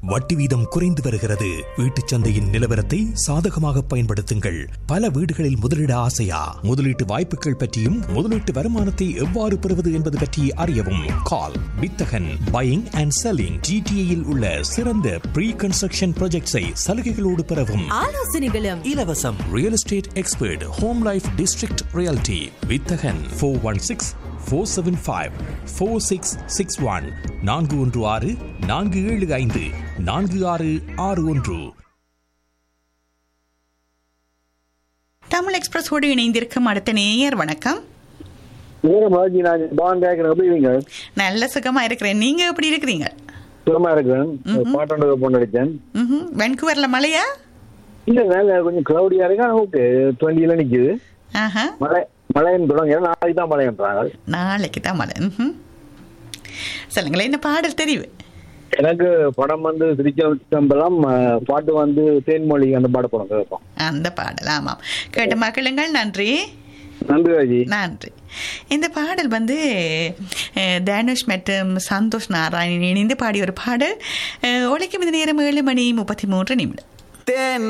வட்டி வீதம் குறைந்து வருகிறது வீட்டுச் சந்தையின் நிலவரத்தை சாதகமாக பயன்படுத்துங்கள் பல வீடுகளில் முதலீட ஆசையா முதலீட்டு வாய்ப்புகள் பற்றியும் முதலீட்டு வருமானத்தை எவ்வாறு பெறுவது என்பது பற்றி அறியவும் கால் வித்தகன் பையிங் அண்ட் செல்லிங் ஜிடிஏயில் உள்ள சிறந்த ப்ரீ கன்ஸ்ட்ரக்ஷன் ப்ராஜெக்ட்ஸை சலுகைகளோடு பெறவும் ஆலோசனைகளும் இலவசம் real estate expert home life district reality வித்தகன் four one six four seven five four six six one நான்கு ஒன்று ஆறு நான்கு ஏழு ஐந்து நான்கு ஆறு ஆறு ஒன்று தமிழ் எக்ஸ்பிரஸோடு இணைந்திருக்கும் அடுத்த நேயர் வணக்கம் நேரம் பாஜி நான் பான் கேட்கிறேன் எப்படி இருக்கீங்க நல்ல சுகமா இருக்கிறேன் நீங்க எப்படி இருக்கிறீங்க சுகமா இருக்கிறேன் பாட்டோட பொண்ணு அடிச்சேன் ம்ஹும். வென்கூவர்ல மழையா இல்ல வேலை கொஞ்சம் கிளவுடியா இருக்கு ஆனா ஓகே டுவெண்ட்டில நிக்குது ஆஹா மழை மழைன்னு சொல்லுவாங்க ஏன்னா நாளைக்கு தான் மழைன்றாங்க நாளைக்கு தான் மழை ம்ஹும். சொல்லுங்களேன் என்ன பாடல் தெரிவு எனக்கு படம் வந்து திருச்சம்பலம் அஹ், பாட்டு வந்து தேன்மொழி அந்த பாட்டு படம் கேட்போம் அந்த பாடல் ஆமாம் கேட்ட மக்களுங்கள் நன்றி நன்றி ராஜி நன்றி இந்த பாடல் வந்து அஹ், தனுஷ் மற்றும் சந்தோஷ் நாராயணன் இணைந்து பாடிய ஒரு பாடல் அஹ், ஒலிக்கும் இந்த நேரம் ஏழு மணி முப்பத்தி மூன்று நிமிடம்